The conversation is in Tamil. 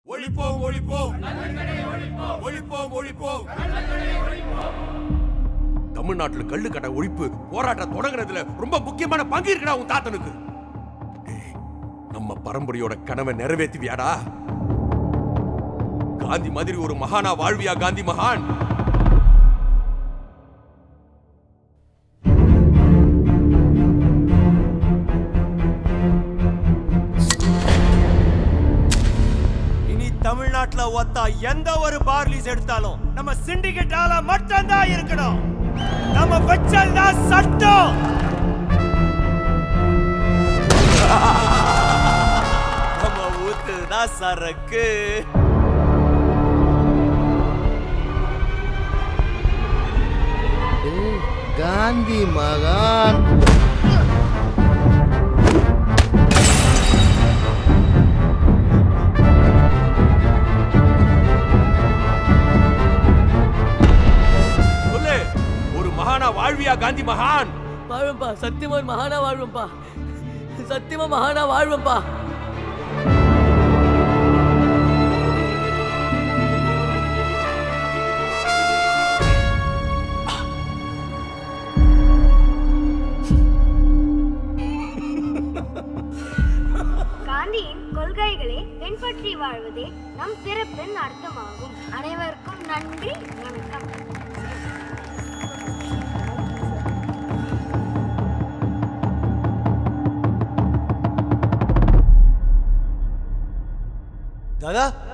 ஒழிப்போம் ஒழிப்போம் ஒழிப்போம் ஒழிப்போம் தமிழ்நாட்டுல கள்ளு கடை ஒழிப்பு போராட்டம் தொடங்குறதுல ரொம்ப முக்கியமான பங்கு இருக்குடா உன் தாத்தனுக்கு டேய், நம்ம பரம்பரையோட கனவை நிறைவேத்துவியாடா காந்தி மாதிரி ஒரு மகானா வாழ்வியா காந்தி மகான் இனி தமிழ்நாட்டுல ஒத்தா எந்த ஒரு பார்லிஸ் எடுத்தாலும் நம்ம சிண்டிகேட் ஆள மட்டும்தான் இருக்கணும் நம்ம வச்சல்தான் சட்டம் நம்ம ஊத்துதான் சரக்கு காந்தி மகான் சொல்லு ஒரு மகானா வாழ்வியா காந்தி மகான் வாழ்வேன்பா சத்தியமா ஒரு மகானா வாழ்வேன்பா சத்தியமா மகானா வாழ்வேன்பா காந்தியின் கொள்கைகளை பின்பற்றி வாழ்வதே நம் பிறப்பின் அர்த்தமாகும் அனைவருக்கும் நன்றி வணக்கம் தாதா